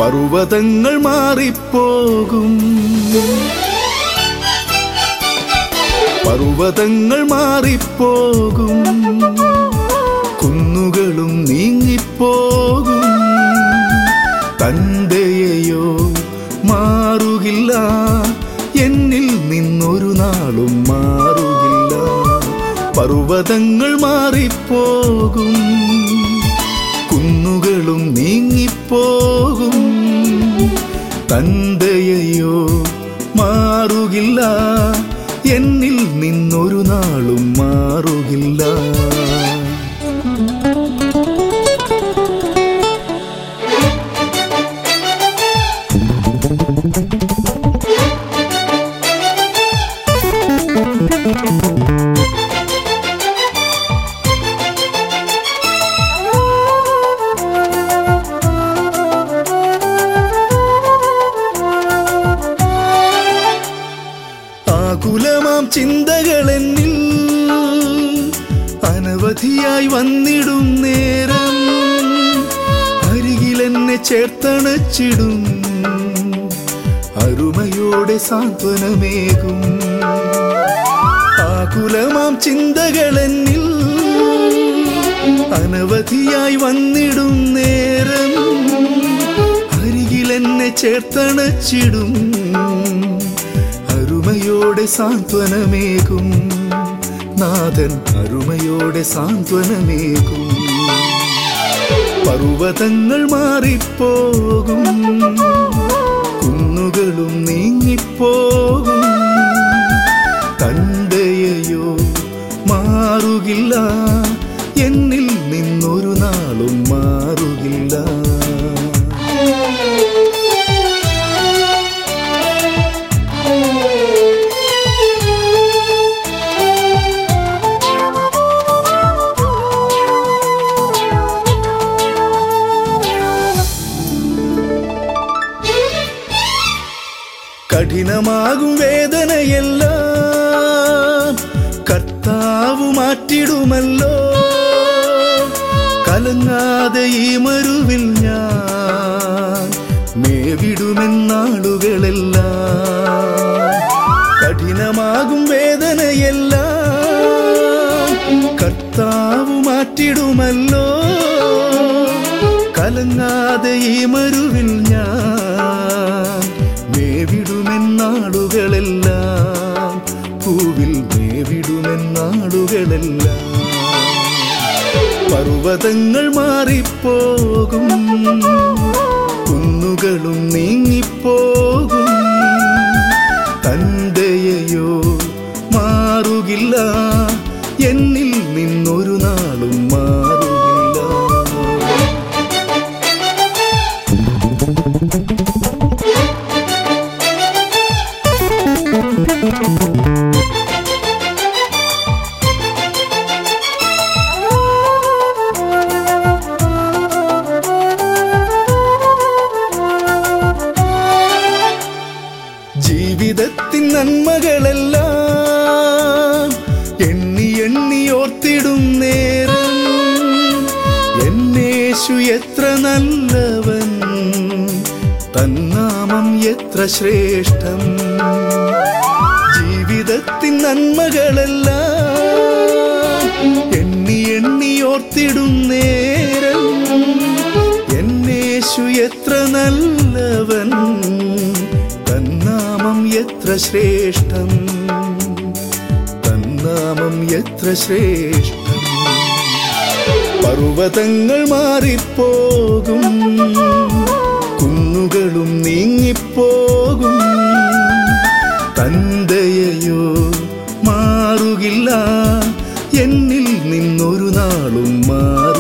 പർവ്വതങ്ങൾ മാറിപ്പോകും പർവ്വതങ്ങൾ മാറിപ്പോകും കുന്നുകളും നീങ്ങിപ്പോകും തന്റെയോ മാറുകില്ല എന്നിൽ നിന്നൊരു നാളും മാറുകില്ല പർവ്വതങ്ങൾ മാറിപ്പോകും കുന്നുകളും നീങ്ങിപ്പോകും തന്റെയോ മാറുകില്ല എന്നിൽ നിന്നൊരു നാളും മാറുകില്ല ആകുലമാം ചിന്തകൾ എന്നിൽ അനവധിയായി വന്നിടും നേരം അരികിലെന്നെ ചേർത്തണച്ചിടും അരുമയോടെ സാന്ത്വനമേകും ആകുലമാം ചിന്തകൾ എന്നിൽ അനവധിയായി വന്നിടും നേരം അരികിലെന്നെ ചേർത്തണച്ചിടും അരുമയോടെ സാന്ത്വനമേകും നാഥൻ അരുമയോടെ സാന്ത്വനമേകും പർവ്വതങ്ങൾ മാറിപ്പോകും കുന്നുകളും നീങ്ങിപ്പോകും തന്റെയോ മാറുകില്ല എന്നിൽ നിന്നൊരു നാളും മാറുകില്ല കഠിനമാകും വേദനയെല്ലാം കർത്താവ് മാറ്റിടുമല്ലോ കലങ്ങാതെ ഈ മരുവിൽ ഞാൻ മേവിടുമെന്നാളുകളെല്ലാം കഠിനമാകും വേദനയെല്ലാം കർത്താവ് മാറ്റിടുമല്ലോ കലങ്ങാതെ ഈ മരുവിൽ ഞാൻ മേവിടുമെന്നാളുകളെല്ലാം പൂവിൽ മേവിടുമെന്നാളുകളെല്ലാം പർവ്വതങ്ങൾ മാറിപ്പോകും കുന്നുകളും നീങ്ങിപ്പോകും തന്റെയോ മാറുകില്ല എന്നിൽ നിന്നൊരു നാളും മാറുകില്ല ജീവിതത്തിൻ നന്മകളെല്ലാം എണ്ണി എണ്ണി ഓർത്തിടും നേരം എന്നേശു എത്ര നല്ലവൻ തന്നാമം എത്ര ശ്രേഷ്ഠം ജീവിതത്തിൻ നന്മകളെല്ലാം എണ്ണി എണ്ണി ഓർത്തിടും നേരം എന്നേശു എത്ര നല്ലവൻ തന്നാമം എത്ര ശ്രേഷ്ഠം തന്നാമം എത്ര ശ്രേഷ്ഠം പർവ്വതങ്ങൾ മാറിപ്പോകും കുന്നുകളും നീങ്ങിപ്പോകും തന്റെയോ മാറുകില്ല എന്നിൽ നിന്നൊരു നാളും മാറും